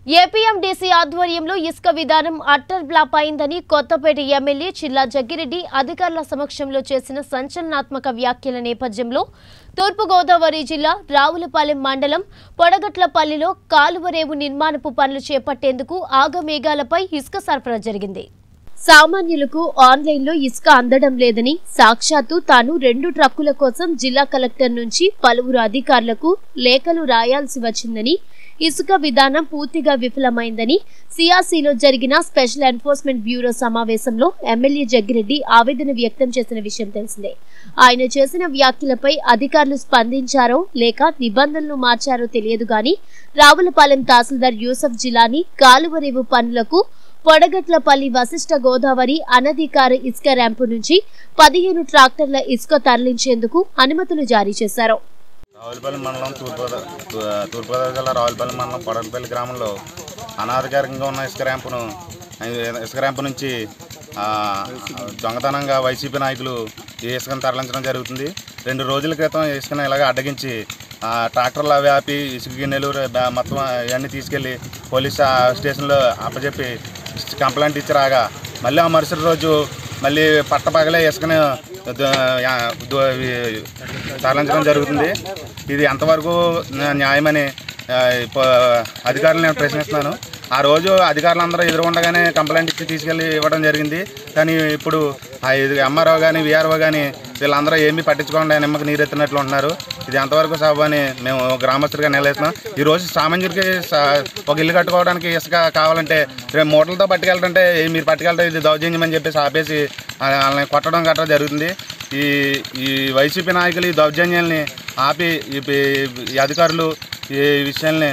APMDC ఆధ్వర్యంలో ఇసుక విధానం అట్టర్ బ్లాప్ అయిందని కొత్తపేట ఎమ్మెల్యే చిల్లా జగ్గిరెడ్డి అధికారుల సమక్షంలో చేసిన సంచలనాత్మక వ్యాఖ్యల నేపథ్యంలో తూర్పుగోదావరి జిల్లా రావులపాలెం మండలం పొడగట్లపల్లిలో కాలువరేవు నిర్మాణపు పనులు చేపట్టేందుకు ఆగమేఘాలపై ఇసుక సరఫరా జరిగింది సామాన్యులకు ఆన్లైన్లో ఇసుక అందడం లేదని సాక్షాత్తు తాను రెండు ట్రక్కుల కోసం జిల్లా కలెక్టర్ నుంచి పలువురు అధికారులకు లేఖలు రాయాల్సి వచ్చిందని ఇసుక విధానం పూర్తిగా విఫలమైందని సిఆర్సీలో జరిగిన స్పెషల్ ఎన్ఫోర్స్మెంట్ బ్యూరో సమావేశంలో ఎమ్మెల్యే జగ్గిరెడ్డి ఆవేదన వ్యక్తం చేసిన విషయం తెలిసిందే ఆయన చేసిన వ్యాఖ్యలపై అధికారులు స్పందించారో లేక నిబంధనలు మార్చారో తెలియదు గాని రావులపాలెం తహసీల్దార్ యూసఫ్ జిలానీ కాలువరేవు పనులకు పొడగట్లపల్లి వశిష్ట గోదావరి అనధికార ఇసుక ర్యాంపు నుంచి పదిహేను ట్రాక్టర్ల ఇసుక తరలించేందుకు అనుమతులు జారీ చేశారు రావులపల్లి మండలం తూర్పుగోదా తూర్పుగోదావరి జిల్లా రావులపల్లి మండలం పొడలపల్లి గ్రామంలో అనాధికారికంగా ఉన్న ఇసుక ర్యాంపును ఇసుక ర్యాంపు నుంచి ఆ, దొంగతనంగా వైసీపీ నాయకులు ఈ ఇసుకను తరలించడం జరుగుతుంది రెండు రోజుల క్రితం ఈ ఇసుకను ఇలాగ అడ్డగించి ఆ, ట్రాక్టర్లు అవి ఆపి ఇసుక గిన్నెలు బ- మొత్తం ఇవన్నీ తీసుకెళ్ళి పోలీస్ ఆ, స్టేషన్లో అప్పచెప్పి కంప్లైంట్ ఇచ్చి రాగా మళ్ళీ ఆ మరుసటి రోజు మళ్ళీ పట్టపగలే ఇసుకను ద- యా- ద- ఇవి తరలించడం జరుగుతుంది ఇది ఎంతవరకు న్యా- న్యాయమని ఆ, ప- అధికారులు నేను ప్రశ్నిస్తున్నాను ఆ రోజు అధికారులందరూ ఎదురుగుండగానే కంప్లైంట్ ఇచ్చి తీసుకెళ్ళి ఇవ్వడం జరిగింది కానీ ఇప్పుడు ఆ ఇది ఎంఆర్ఓ కానీ విఆర్ఓ కానీ వీళ్ళందరూ ఏమీ పట్టించుకోకుండా నిమ్మకి నీరెత్తినట్లు ఉంటున్నారు ఇది ఎంతవరకు సబ్ అని మేము గ్రామస్తులుగా నిలవేస్తున్నాం ఈ రోజు సామాన్యుడికి సా- ఒక ఇల్లు కట్టుకోవడానికి ఇసుక కావాలంటే రేపు మూటలతో పట్టుకెళ్ళాలంటే "ఏ, మీరు పట్టుకెళ్తే ఇది దౌర్జన్యం అని చెప్పేసి ఆపేసి ఆ- వాళ్ళని కొట్టడం గట్రా జరుగుతుంది ఈ ఈ వైసీపీ నాయకులు ఈ దౌర్జన్యాల్ని ఆపి ఈ ఈ అధికారులు ఈ విషయాల్ని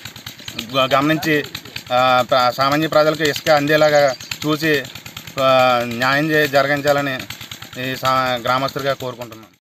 గ- గమనించి ఆ, ప్ర- సామాన్య ప్రజలకు ఇసుక అందేలాగా చూసి ఆ, న్యాయం చే- జరిగించాలని ఈ సా గ్రామస్తులుగా కోరుకుంటున్నాను